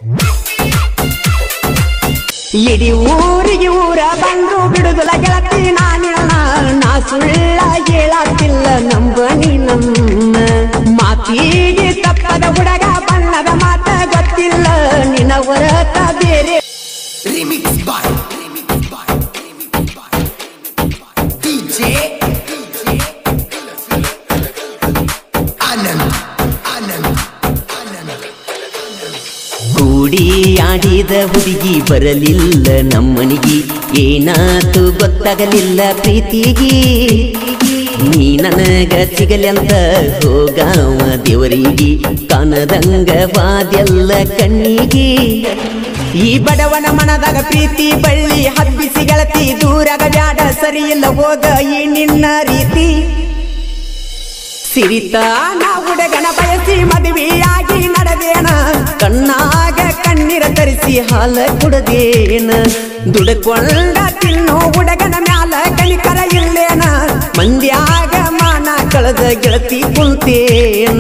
ಇಡೀ ಊರಿಗೆ ಊರ ಬಂದ್ರು ಬಿಡುದಿಲ್ಲ ಗೆಳತಿ ನಾನಿಲ್ಲ ನಾ ಸುಳ್ಳ ಹೇಳತ್ತಿಲ್ಲ ನಂಬನಿ ನಮ್ಮ ಮಾತಿಗೆ ತಪ್ಪದ ಹುಡುಗ ಬಣ್ಣದ ಮಾತ ಗೊತ್ತಿಲ್ಲ ನಿನ್ನ ಹೊರತ ಬೇರೆ Remix by Remix by Remix by DJ Anand Anand Anand ಕೂಡಿ ಆಡಿದ ಹುಡುಗಿ ಬರಲಿಲ್ಲ ನಮ್ಮನಿಗೆ ಏನಾತು ಗೊತ್ತಾಗಲಿಲ್ಲ ಪ್ರೀತಿಗೆ ನೀ ನನಗ ಸಿಗಲೆಂತ ಹೋಗಾವ ದೇವರಿಗೆ ಕಾಣದಂಗ ವಾದೆಲ್ಲ ಕಣ್ಣಿಗೆ ಈ ಬಡವನ ಮನದಾಗ ಪ್ರೀತಿ ಬಳ್ಳಿ ಹಬ್ಬಿಸಿ ಗೆಳತಿ ದೂರಾಗ ಬ್ಯಾಡ ಸರಿಯಿಲ್ಲ ಹೋಗ ಈ ನಿನ್ನ ರೀತಿ ಸಿರಿತಾನ ಹುಡುಗನ ಬಯಸಿ ಮದುವೆಯಾಗಿ ನಡೆದೇನ ಕಣ್ಣಾಗ ಕಣ್ಣೀರ ತರಿಸಿ ಹಾಲ ಕುಡದೇನ ದುಡ್ಕೊಂಡ ತಿನ್ನೋ ಹುಡುಗನ ಮ್ಯಾಲ ಕಣಿಕರ ಇಲ್ಲೇನ ಮಂದ್ಯಾಗ ಮಾನ ಕಳೆದ ಗೆಳತಿ ಕುಂತೇನ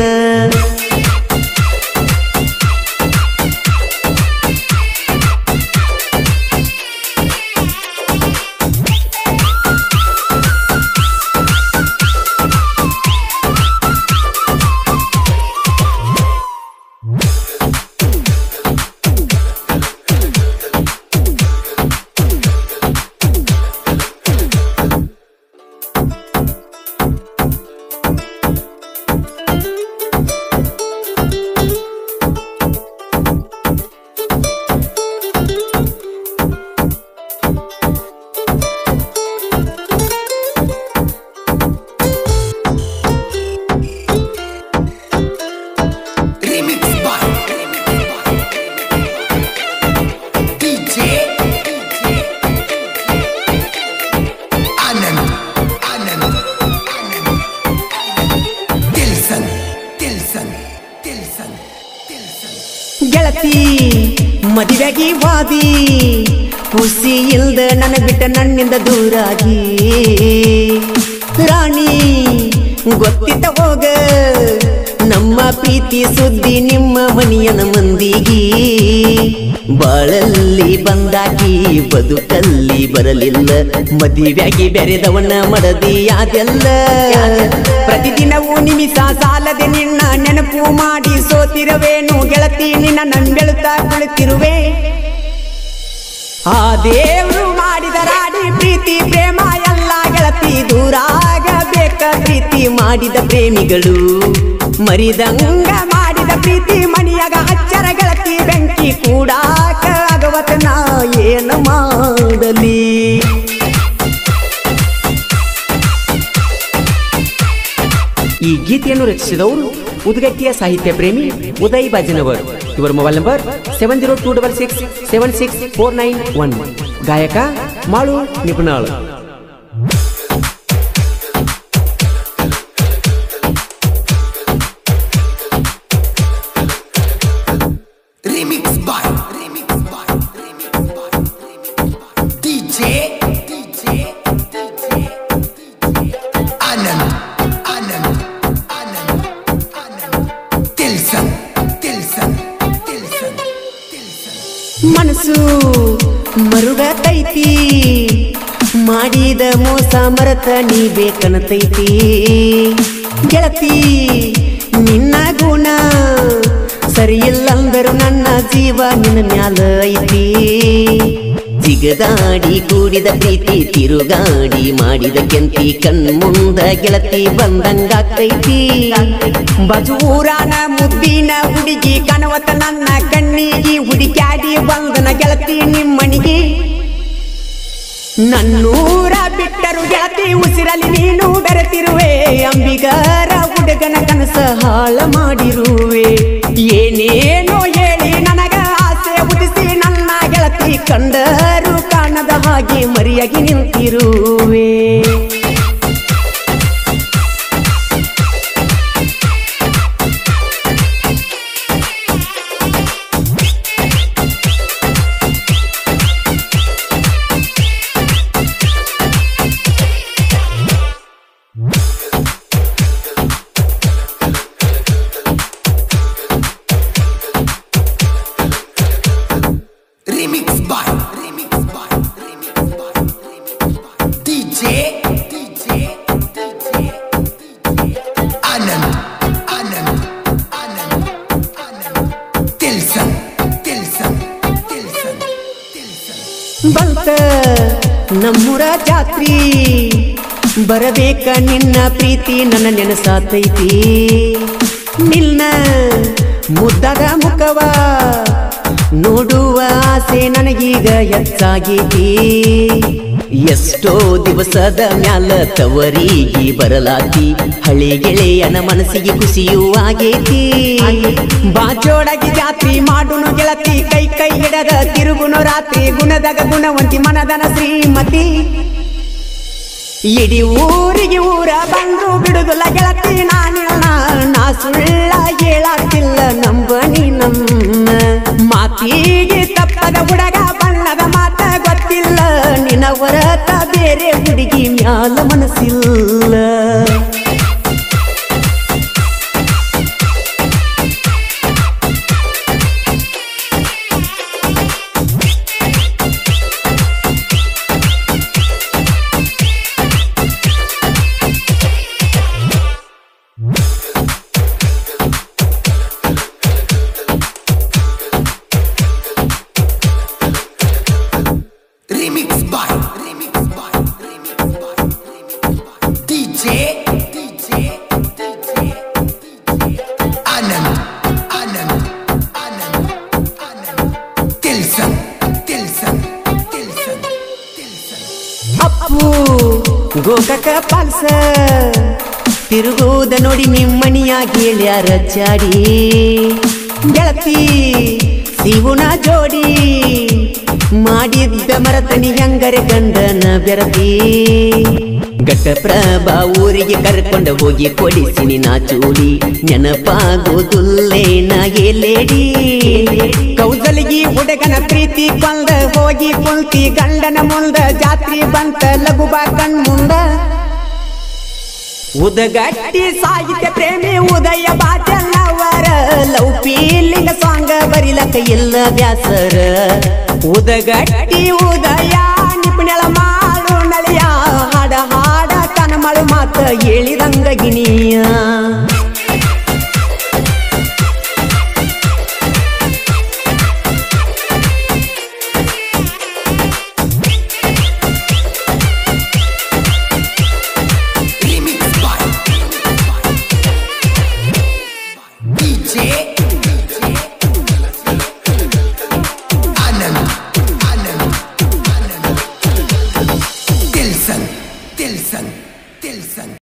Remix by DJ Anand Anand Anand Tilson Tilson Tilson Tilson ಗೆಳತಿ ಮದುವೆಗಿ ವಾದಿ ಖುಷಿ ಇಲ್ದ ನನ್ನ ಬಿಟ್ಟ ನನ್ನಿಂದ ದೂರಾಗಿ ರಾಣಿ ಗೊತ್ತಿತ್ತ ಹೋಗ ನಮ್ಮ ಪ್ರೀತಿ ಸುದ್ದಿ ನಿಮ್ಮ ಮನೆಯನ ಮಂದಿಗೆ ಬಾಳಲ್ಲಿ ಬಂದಾಕಿ ಬದುಕಲ್ಲಿ ಬರಲಿಲ್ಲ ಮದುವೆಯಾಗಿ ಬೆರೆದವನ ಮಡದಿ ಅದೆಲ್ಲ ಪ್ರತಿದಿನವೂ ನಿಮಿಷ ಸಾಲದೆ ನಿನ್ನ ನೆನಪು ಮಾಡಿ ಸೋತಿರುವೇನು ಗೆಳತಿ ನಿನ್ನ ನಂಬೆಳುತ್ತಾ ಕುಳಿತಿರುವೆ ಆ ದೇವ್ರು ಮಾಡಿದ ರಾಡಿ ಪ್ರೀತಿ ಪ್ರೇಮ ಎಲ್ಲ ಗೆಳತಿ ದೂರಾಗಬೇಕ ಪ್ರೀತಿ ಮಾಡಿದ ಪ್ರೇಮಿಗಳು ಮರಿದಂಗ ಮಾಡಿದ ಪ್ರೀತಿ ಮನಿಯಾಗ ಹಚ್ಚರ ಗೆಳತಿ ಬೆಂಕಿ ಕೂಡಾಕ ಆಗವತ ನಾ ಏನು ಮಾಡಲಿ ಈ ಗೀತೆಯನ್ನು ರಚಿಸಿದವರು ಉದ್ಗಟ್ಟಿಯ ಸಾಹಿತ್ಯ ಪ್ರೇಮಿ ಉದಯ್ ಬಾಜಿನವರ್ ಇವರ mobile number seven zero two double six seven six four nine one ಗಾಯಕ ಮಾಳು ನಿಪುಣಾಳ್ Remix by Remix by Remix by Remix by DJ DJ DJ Anand Anand Anand Anand Tilson Tilson Tilson Tilson ಮನಸ್ಸು ಮರುಗತೈತಿ ಮಾಡಿದ ಮೋಸ ಮರತ ನೀ ಬೇಕನತೈತಿ ಗೆಳತಿ ನಿನ್ನ ಗುಣ ಸರಿಯಿಲ್ಲಂದರು ನನ್ನ ಜೀವ ನಿನ್ನ ಮ್ಯಾಲ ಐತಿ ಜಿಗದಾಡಿ ಕೂಡಿದ ಪ್ರೀತಿ ತಿರುಗಾಡಿ ಮಾಡಿದ ಕೆಂತಿ ಕಣ್ಮುಂದ ಗೆಳತಿ ಬಂದಂಗಾಕೈತಿ ಬಜೂರಾನ ಮುದ್ದಿನ ಹುಡುಗಿ ಕನವತ ನನ್ನ ಕಣ್ಣಿಗೆ ಹುಡುಕ್ಯಾಡಿ ಬಂದನ ಗೆಳತಿ ನಿಮ್ಮನಿಗೆ ನನ್ನೂರ ಬಿಟ್ಟರು ಗೆಳತಿ ಉಸಿರಲಿ ನೀನು ಬೆರೆತಿರುವೆ ಅಂಬಿಗರ ಹುಡುಗನ ಕನಸ ಹಾಳ ಮಾಡಿರುವೆ ಏನೇನೋ ಹೇಳಿ ನನಗ ಆಸೆ ಉದಿಸಿ ನನ್ನ ಗೆಳತಿ ಕಂಡರು ಕಾಣದ ಹಾಗೆ ಮರಿಯಾಗಿ ನಿಂತಿರುವೆ Remix by Remix by Remix by Remix by DJ DJ DJ Anand Anand Anand Anand Tilson Tilson Tilson Tilson ಬಂತ ನಮ್ಮೂರ ಜಾತ್ರಿ ಬರಬೇಕ ನಿನ್ನ ಪ್ರೀತಿ ನನ್ನ ನೆನಸಾತೈತಿ ನಿನ್ನ ಮುದ್ದಾದ ಮುಖವ ನೋಡುವ ಆಸೆ ನನಗೀಗ ಹೆಚ್ಚಾಗೈತಿ ಎಷ್ಟೋ ದಿವಸದ ಮ್ಯಾಲ ತವರಿಗೆ ಬರಲಾತಿ ಹಳಿ ಗೆಳೆಯನ ಮನಸ್ಸಿಗೆ ಖುಷಿಯೂ ಆಗೈತಿ ಬಾಜೋಡಗಿ ಜಾತ್ರಿ ಮಾಡುನು ಗೆಳತಿ ಕೈ ಕೈ ಹಿಡದ ತಿರುಗುನು ರಾತ್ರಿ ಗುಣದಾಗ ಗುಣವಂತಿ ಮನದನ ಶ್ರೀಮತಿ ಇಡೀ ಊರಿಗೆ ಊರ ಬಂದ್ರು ಬಿಡುದಿಲ್ಲ ಗೆಳತಿ ನಾನಿಲ್ಲ ನಾ ಸುಳ್ಳ ಹೇಳಾತಿಲ್ಲ ನಂಬನಿ ನಮ್ಮ ಮಾತಿಗೆ ತಪ್ಪದ ಹುಡುಗ ಬಣ್ಣದ ಮಾತ ಗೊತ್ತಿಲ್ಲ ನಿನ್ನ ಹೊರತ ಬೇರೆ ಹುಡುಗಿ ಮ್ಯಾಲ ಮನಸ್ಸಿಲ್ಲ Remix by Remix by Remix by Remix by DJ DJ DJ Anand Anand Anand Anand Tilson Tilson Tilson Tilson Appu ಗೋಕಕ ಪಾಲ್ಸ ತಿರುಗುವುದ ನೋಡಿ ನಿಮ್ಮಣಿಯಾಗಿ ಹೇಳ್ಯಾರ ಚಾಡಿ ಗೆಳತಿ ಶಿವುನ ಜೋಡಿ ಮಾಡಿದ್ದ ಮರತನಿ ಹೆಂಗರೆ ಗಂಡನ ಬೆರತಿ ಘಟಪ್ರಭಾ ಊರಿಗೆ ಕರ್ಕೊಂಡು ಹೋಗಿ ಕೊಡಿಸಿನಿ ನಾ ಚೂಡಿ ನೆನಪಾಗೋದುಲ್ಲೇನ ಲೇಡಿ ಕೌಸಲಿಗಿ ಹುಡುಗನ ಪ್ರೀತಿ ಕೊಂದ ಹೋಗಿ ಕುಂತಿ ಗಂಡನ ಮುಂದ ಜಾತ್ರಿ ಬಂತ ಲಘು ಬಾ ಕಣ್ ಮುಂದ ಉದಗಟ್ಟಿ ಸಾಹಿತ್ಯ ಪ್ರೇಮಿ ಉದಯ ಬಾಚಲ್ಲವರ ಲವ್ ಫೀಲಿಂಗ್ ಸಾಂಗ್ ಬರಿಲಕ ಇಲ್ಲ ಬ್ಯಾಸರ ಉದಗಟ್ಟಿ ಉದಯ ನಿಪುಣಳ ಮಾಡು ನಳಿಯ ಹಾಡ ಹಾಡ ಕನಮಳು ಮಾತ ಹೇಳಿದಂಗ ಗಿಣಿಯ Remix by DJ Anand Anand Anand Tilson Tilson Tilson